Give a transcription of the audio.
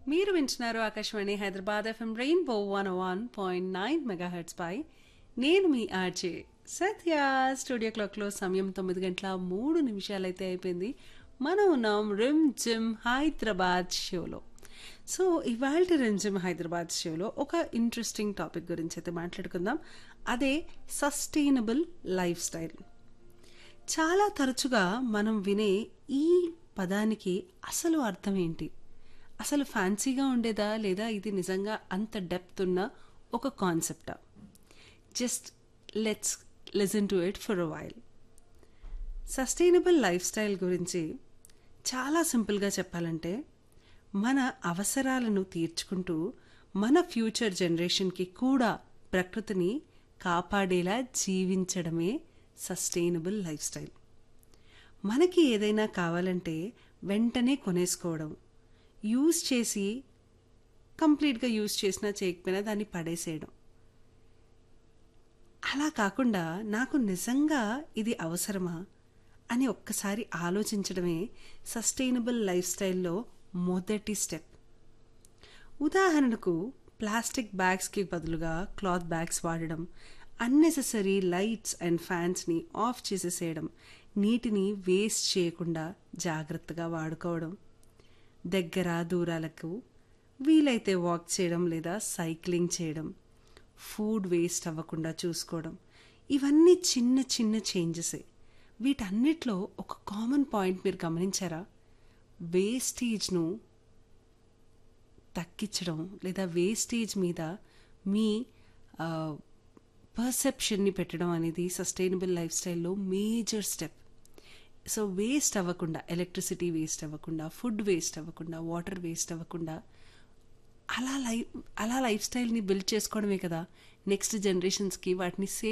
మీరు వింటున్నారు Akashvani Hyderabad FM rainbow one one point nine megahertz పై నేను మీ ఆర్జే సత్య స్టూడియో క్లాక్లో సమయం తొమ్మిది గంటల మూడు నిమిషాలైతే అయిపోయింది మనం ఉన్నాం రిమ్ జిమ్ హైదరాబాద్ షోలో సో ఇవాళ రిమ్ జిమ్ హైదరాబాద్ షోలో ఒక ఇంట్రెస్టింగ్ టాపిక్ గురించి అయితే మాట్లాడుకుందాం అదే సస్టైనబుల్ లైఫ్ స్టైల్ చాలా తరచుగా మనం వినే ఈ పదానికి అసలు అర్థం ఏంటి అసలు ఫ్యాన్సీగా ఉండేదా లేదా ఇది నిజంగా అంత డెప్త్ ఉన్న ఒక కాన్సెప్టా just let's listen to it for a while sustainable lifestyle గురించి చాలా సింపుల్గా చెప్పాలంటే మన అవసరాలను తీర్చుకుంటూ మన ఫ్యూచర్ జనరేషన్కి కూడా ప్రకృతిని కాపాడేలా జీవించడమే సస్టైనబుల్ లైఫ్ స్టైల్ మనకి ఏదైనా కావాలంటే వెంటనే కొనేసుకోవడం యూజ్ చేసి కంప్లీట్గా యూజ్ చేసినా చేయకపోయినా దాన్ని పడేసేయడం అలా కాకుండా నాకు నిజంగా ఇది అవసరమా అని ఒక్కసారి ఆలోచించడమే సస్టైనబుల్ లైఫ్ స్టైల్లో మొదటి స్టెప్ ఉదాహరణకు ప్లాస్టిక్ బ్యాగ్స్కి బదులుగా క్లాత్ బ్యాగ్స్ వాడడం అన్నెసెసరీ లైట్స్ అండ్ ఫ్యాన్స్ని ఆఫ్ చేసేసేయడం నీటిని వేస్ట్ చేయకుండా జాగ్రత్తగా వాడుకోవడం దగ్గర దూరాలకు వీలైతే వాక్ చేయడం లేదా సైక్లింగ్ చేయడం ఫుడ్ వేస్ట్ అవ్వకుండా చూసుకోవడం ఇవన్నీ చిన్న చిన్న చేంజెసే వీటన్నిటిలో ఒక కామన్ పాయింట్ మీరు గమనించారా వేస్టేజ్ను తగ్గించడం లేదా వేస్టేజ్ మీద మీ పర్సెప్షన్ని పెట్టడం అనేది సస్టైనబుల్ లైఫ్ స్టైల్లో మేజర్ స్టెప్ సో వేస్ట్ అవ్వకుండా ఎలక్ట్రిసిటీ వేస్ట్ అవ్వకుండా ఫుడ్ వేస్ట్ అవ్వకుండా వాటర్ వేస్ట్ అవ్వకుండా అలా లైఫ్ అలా లైఫ్ స్టైల్ని బిల్డ్ చేసుకోవడమే కదా నెక్స్ట్ జనరేషన్స్కి వాటిని సేవ్